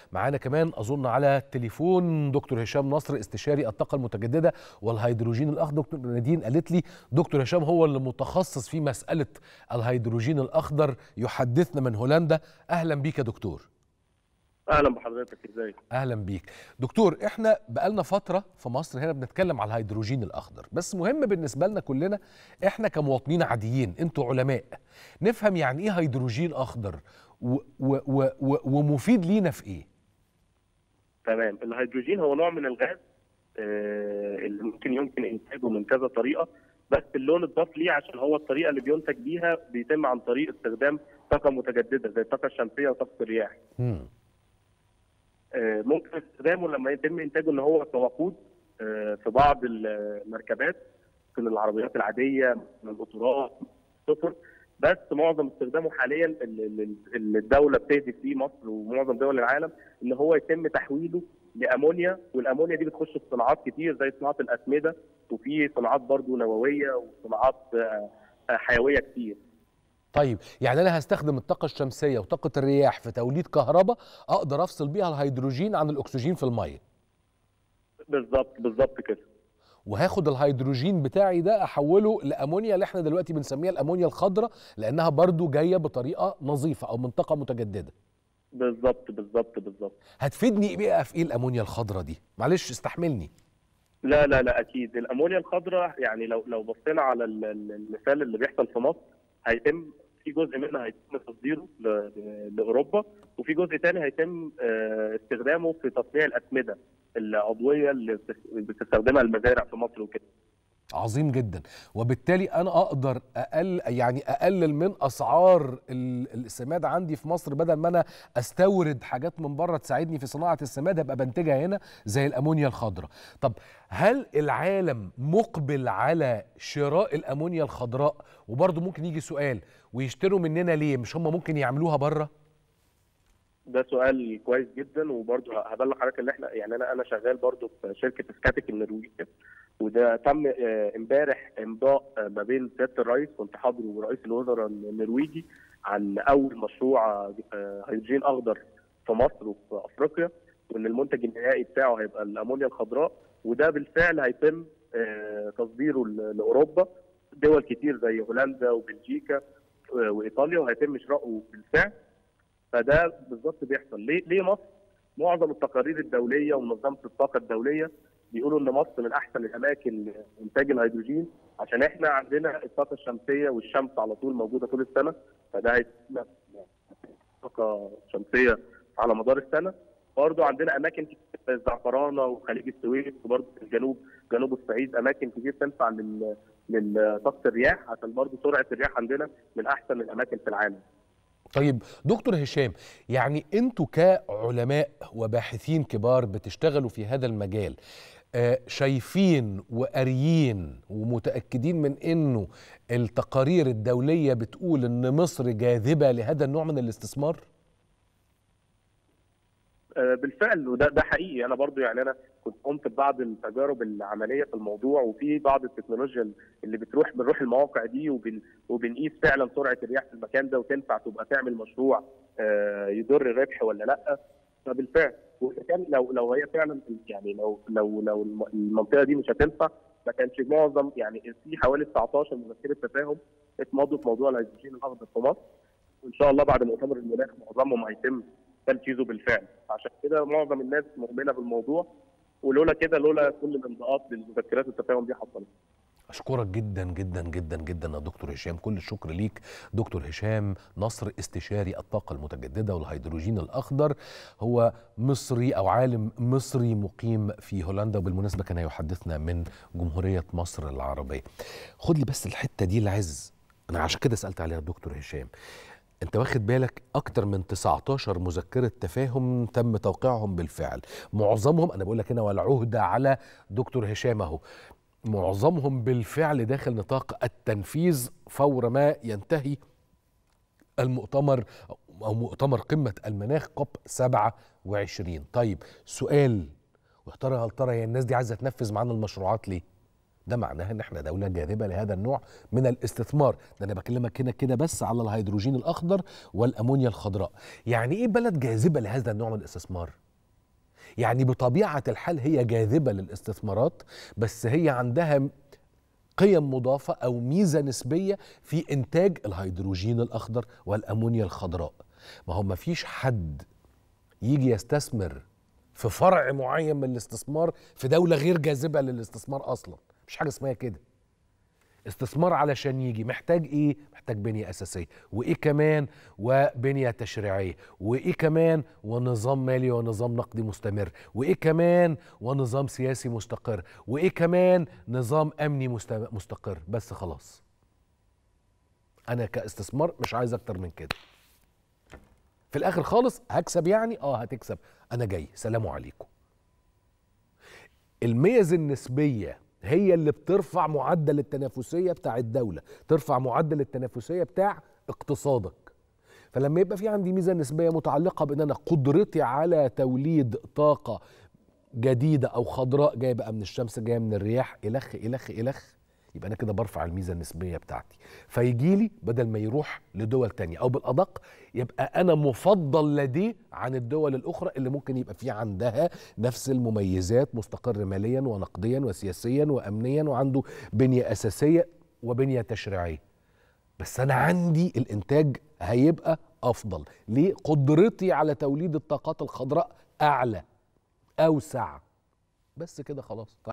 معانا كمان اظن على التليفون دكتور هشام نصر استشاري الطاقه المتجدده والهيدروجين الاخضر دكتور نادين قالت لي دكتور هشام هو اللي متخصص في مساله الهيدروجين الاخضر يحدثنا من هولندا اهلا بيك يا دكتور اهلا بحضرتك ازيك اهلا بيك دكتور احنا بقالنا فتره في مصر هنا بنتكلم على الهيدروجين الاخضر بس مهم بالنسبه لنا كلنا احنا كمواطنين عاديين انتوا علماء نفهم يعني ايه هيدروجين اخضر و و و و ومفيد لينا في ايه تمام الهيدروجين هو نوع من الغاز آه، اللي ممكن يمكن انتاجه من كذا طريقه بس اللون اتضاف ليه عشان هو الطريقه اللي بينتج بيها بيتم عن طريق استخدام طاقه متجدده زي الطاقه الشمسيه وطاقه الرياح مم. آه، ممكن استخدامه لما يتم انتاجه ان هو كوقود آه، في بعض المركبات في العربيات العاديه من القطارات السفر بس معظم استخدامه حاليا اللي اللي الدوله بتهدف فيه مصر ومعظم دول العالم ان هو يتم تحويله لامونيا والامونيا دي بتخش في صناعات كتير زي صناعه الاسمده وفي صناعات برضو نوويه وصناعات آه، آه، حيويه كتير طيب يعني انا هستخدم الطاقه الشمسيه وطاقه الرياح في توليد كهرباء اقدر افصل بيها الهيدروجين عن الاكسجين في الميه بالظبط بالظبط كده وهاخد الهيدروجين بتاعي ده احوله لامونيا اللي احنا دلوقتي بنسميها الامونيا الخضراء لانها برضو جايه بطريقه نظيفه او من طاقه متجدده بالظبط بالظبط بالظبط هتفيدني ايه بقى في ايه الامونيا الخضراء دي معلش استحملني لا لا لا اكيد الامونيا الخضراء يعني لو لو بصينا على ال- ال- المثال اللي بيحصل في مصر هيتم في جزء منها هيتم تصديره ل- ل- لاوروبا وفي جزء تاني هيتم آه، استخدامه في تصنيع الاسمده العضويه اللي بتس- بتستخدمها المزارع في مصر وكده عظيم جدا وبالتالي انا اقدر اقل يعني اقلل من اسعار ال- السماد عندي في مصر بدل ما انا استورد حاجات من بره تساعدني في صناعه السماد ابقى بنتجها هنا زي الامونيا الخضراء طب هل العالم مقبل على شراء الامونيا الخضراء وبرضه ممكن يجي سؤال ويشتروا مننا ليه مش هم ممكن يعملوها بره ده سؤال كويس جدا وبرضه هبلغ حضرتك ان احنا يعني انا انا شغال برضه في شركه سكاتيك النرويجيه وده تم آه، امبارح امضاء آه، ما بين سياده الرئيس كنت حاضره ورئيس الوزراء النرويجي عن اول مشروع آه، هيدروجين اخضر في مصر وفي افريقيا وان المنتج النهائي بتاعه هيبقى الامونيا الخضراء وده بالفعل هيتم آه، تصديره ل- لاوروبا دول كتير زي هولندا وبلجيكا آه، وايطاليا وهيتم شراؤه بالفعل فده بالظبط بيحصل ليه ليه مصر معظم التقارير الدوليه ومنظمه الطاقه الدوليه بيقولوا ان مصر من احسن الاماكن لانتاج الهيدروجين عشان احنا عندنا الطاقه الشمسيه والشمس على طول موجوده طول السنه فده هيدينا طاقه شمسيه على مدار السنه برضه عندنا اماكن كتير زي الزعفرانه وخليج السويس وبرضه في الجنوب جنوب الصعيد اماكن كتير تنفع لل لطاقه الرياح عشان برضه سرعه الرياح عندنا من احسن الاماكن في العالم طيب دكتور هشام يعني انتوا كعلماء وباحثين كبار بتشتغلوا في هذا المجال آه، شايفين وقاريين ومتاكدين من انه التقارير الدوليه بتقول ان مصر جاذبه لهذا النوع من الاستثمار آه، بالفعل وده ده حقيقي انا برضو يعني انا كنت قمت ببعض التجارب العمليه في الموضوع وفي بعض التكنولوجيا اللي بتروح بنروح المواقع دي وبن وبنقيس فعلا سرعه الرياح في المكان ده وتنفع تبقى تعمل مشروع آه، يضر الربح ولا لا فبالفعل واذا كان لو لو هي فعلا يعني لو لو لو الم- المنطقه دي مش هتنفع ما كانش معظم يعني في حوالي 19 مذكره تفاهم اتمضوا في موضوع الهيدروجين الاخضر في مصر وان شاء الله بعد مؤتمر المناخ معظمهم هيتم تنفيذه بالفعل عشان كده معظم الناس مؤمنه بالموضوع ولولا كده لولا كل الامضاءات للمذكرات التفاهم دي حصلت اشكرك جدا جدا جدا جدا يا دكتور هشام كل الشكر ليك دكتور هشام نصر استشاري الطاقه المتجدده والهيدروجين الاخضر هو مصري او عالم مصري مقيم في هولندا وبالمناسبه كان يحدثنا من جمهوريه مصر العربيه خد لي بس الحته دي اللي عايز انا عشان كده سالت عليها الدكتور هشام انت واخد بالك اكتر من 19 مذكره تفاهم تم توقيعهم بالفعل معظمهم انا بقول لك هنا والعهده على دكتور هشام اهو معظمهم بالفعل داخل نطاق التنفيذ فور ما ينتهي المؤتمر او مؤتمر قمه المناخ كوب 27 طيب سؤال ويا ترى هل ترى هي الناس دي عايزه تنفذ معانا المشروعات ليه ده معناها ان احنا دوله جاذبه لهذا النوع من الاستثمار ده انا بكلمك هنا كده بس على الهيدروجين الاخضر والامونيا الخضراء يعني ايه بلد جاذبه لهذا النوع من الاستثمار يعني بطبيعه الحال هي جاذبه للاستثمارات بس هي عندها قيم مضافه او ميزه نسبيه في انتاج الهيدروجين الاخضر والامونيا الخضراء ما هو ما فيش حد يجي يستثمر في فرع معين من الاستثمار في دوله غير جاذبه للاستثمار اصلا مش حاجه اسمها كده استثمار علشان يجي محتاج ايه محتاج بنيه اساسيه وايه كمان وبنيه تشريعيه وايه كمان ونظام مالي ونظام نقدي مستمر وايه كمان ونظام سياسي مستقر وايه كمان نظام امني مست- مستقر بس خلاص انا كاستثمار مش عايز اكتر من كده في الاخر خالص هكسب يعني اه هتكسب انا جاي سلام عليكم الميز النسبيه هي اللي بترفع معدل التنافسيه بتاع الدوله ترفع معدل التنافسيه بتاع اقتصادك فلما يبقى في عندي ميزه نسبيه متعلقه بان انا قدرتي على توليد طاقه جديده او خضراء جايه بقى من الشمس جايه من الرياح الخ الخ الخ يبقى انا كده برفع الميزه النسبيه بتاعتي فيجي لي بدل ما يروح لدول تانية او بالادق يبقى انا مفضل لديه عن الدول الاخرى اللي ممكن يبقى في عندها نفس المميزات مستقر ماليا ونقديا وسياسيا وامنيا وعنده بنيه اساسيه وبنيه تشريعيه بس انا عندي الانتاج هيبقى افضل ليه قدرتي على توليد الطاقات الخضراء اعلى اوسع بس كده خلاص